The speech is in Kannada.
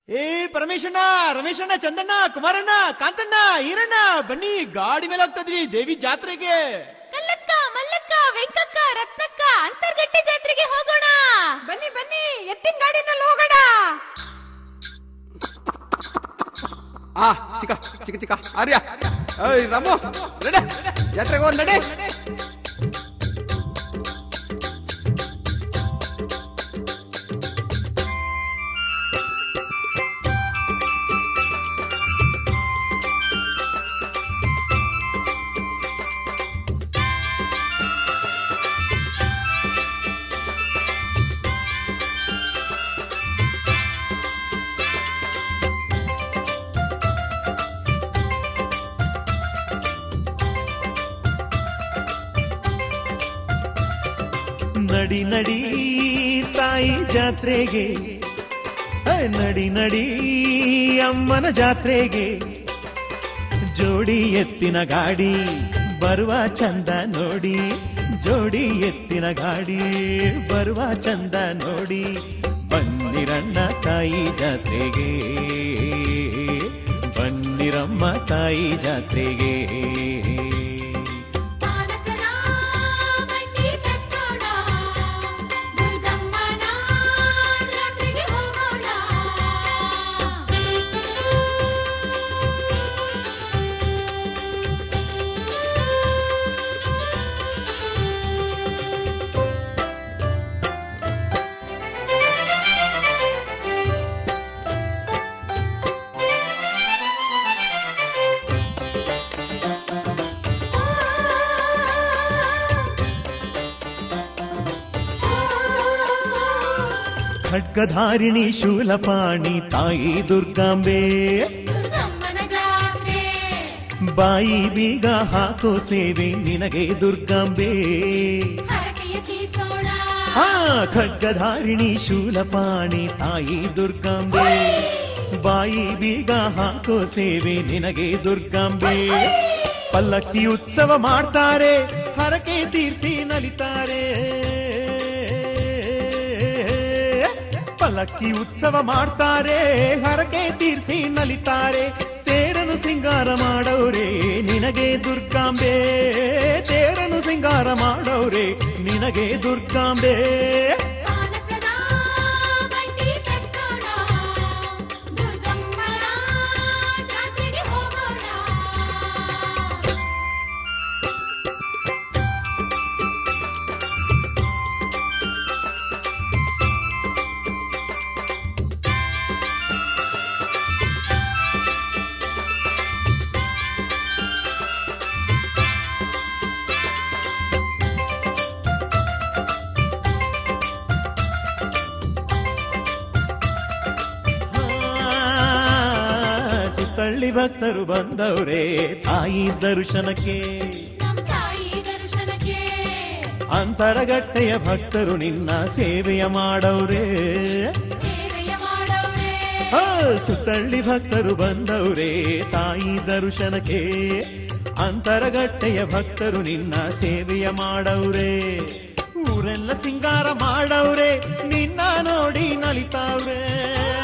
ಏ ಪರಮೇಶಣ್ಣ ರಮೇಶಣ್ಣ ಚಂದಣ್ಣ ಕುಮಾರಣ್ಣ ಕಾಂತಣ್ಣ ಈರಣ್ಣ ಬನ್ನಿ ಗಾಡಿ ಮೇಲೆ ಹೋಗ್ತದ್ವಿ ದೇವಿ ಜಾತ್ರೆಗೆ ಕಲ್ಲಕ್ಕ ಮಲ್ಲಕ್ಕ ವೆಂಕಕ್ಕ ರತ್ನಕ್ಕ ಅಂತರ್ಗಟ್ಟೆ ಜಾತ್ರೆಗೆ ಹೋಗೋಣ ಬನ್ನಿ ಬನ್ನಿ ಎತ್ತಿನ ಗಾಡಿನಲ್ಲಿ ಹೋಗೋಣ ಆ ಚಿಕ್ಕ ಚಿಕ್ಕ ಚಿಕ್ಕ ಆರ್ಯ ಏಯ್ ರಾಮು ನಡೆ ಜಾತ್ರೆಗೆ ಹೋಗ್ ನಡೆ ನಡಿ ನಡಿ ತಾಯಿ ಜಾತ್ರೆಗೆ ಏ, ನಡಿ ನಡಿ ಅಮ್ಮನ ಜಾತ್ರೆಗೆ ಜೋಡಿ ಎತ್ತಿನ ಗಾಡಿ ಬರುವ ಚಂದ ನೋಡಿ ಜೋಡಿ ಎತ್ತಿನ ಗಾಡಿ ಬರುವ ಚಂದ ನೋಡಿ ಬನ್ನಿರಣ್ಣ ತಾಯಿ ಜಾತ್ರೆಗೆ ಬನ್ನಿರಮ್ಮ ತಾಯಿ ಜಾತ್ರೆಗೆ ಪಾನಕನ ಬಂಡಿ ಕಟ್ಟೋಣ ದುರ್ಗಮ್ಮನ ಜಾತ್ರೆಗೆ ಹೋಗೋಣ ಖಡ್ಗಧಾರಿಣಿ ಶೂಲಪಾಣಿ ತಾಯಿ ದುರ್ಗಾಂಬೆ ದುರ್ಗಮ್ಮನ ಜಾತ್ರೆ ಬಾಯಿ ಬೀಗ ಹಾಕೋ ಸೇವೆ ನಿನಗೆ ದುರ್ಗಾಂಬೆ ಹರಕೆಯ ತೀರ್ಸೋಣ ಹಾ ಖಡ್ಗಧಾರಿಣಿ ಶೂಲಪಾಣಿ ತಾಯಿ ದುರ್ಗಾಂಬೆ ಬಾಯಿ ಬೀಗ ಹಾಕೋ ಸೇವೆ ನಿನಗೆ ದುರ್ಗಾಂಬೆ ಪಲ್ಲಕ್ಕಿ ಉತ್ಸವ ಮಾಡ್ತಾರೆ ಹರಕೆ ತೀರ್ಸಿ ನಲಿತಾರೆ ಪಲ್ಲಕ್ಕಿ ಉತ್ಸವ ಮಾಡ್ತಾರೆ ಹರಕೆ ತೀರ್ಸಿ ನಲಿತಾರೆ ತೇರನು ಸಿಂಗಾರ ಮಾಡವ್ರೆ ನಿನಗೆ ದುರ್ಗಾಂಬೆ ತೇರನು ಸಿಂಗಾರ ಮಾಡವ್ರೆ ನಿನಗೆ ದುರ್ಗಾಂಬೆ ಪಾನಕನ ಬಂಡಿ ಕಟ್ಟೋಣ ದುರ್ಗಮ್ಮನ ಜಾತ್ರೆಗೆ ಹೋಗೋಣ ಆ, ಸುತ್ತಳ್ಳಿ ಭಕ್ತರು ಬಂದವ್ರೆ ತಾಯಿ ದರ್ಶನಕ್ಕೆ ನಮ್ ತಾಯಿ ದರ್ಶನಕ್ಕೆ ಅಂತರಗಟ್ಟೆಯ ಭಕ್ತರು ನಿನ್ನ ಸೇವೆಯ ಮಾಡವ್ರೆ ಸೇವೆಯ ಮಾಡವ್ರೆ ಆ, ಸುತ್ತಳ್ಳಿ ಭಕ್ತರು ಬಂದವ್ರೆ ತಾಯಿ ದರ್ಶನಕ್ಕೆ ಅಂತರಗಟ್ಟೆಯ ಭಕ್ತರು ನಿನ್ನ ಸೇವೆಯ ಮಾಡವ್ರೆ ಊರೆಲ್ಲ ಸಿಂಗಾರ ಮಾಡವ್ರೆ ನಿನ್ನ ನೋಡಿ ನಲಿತಾವ್ರೆ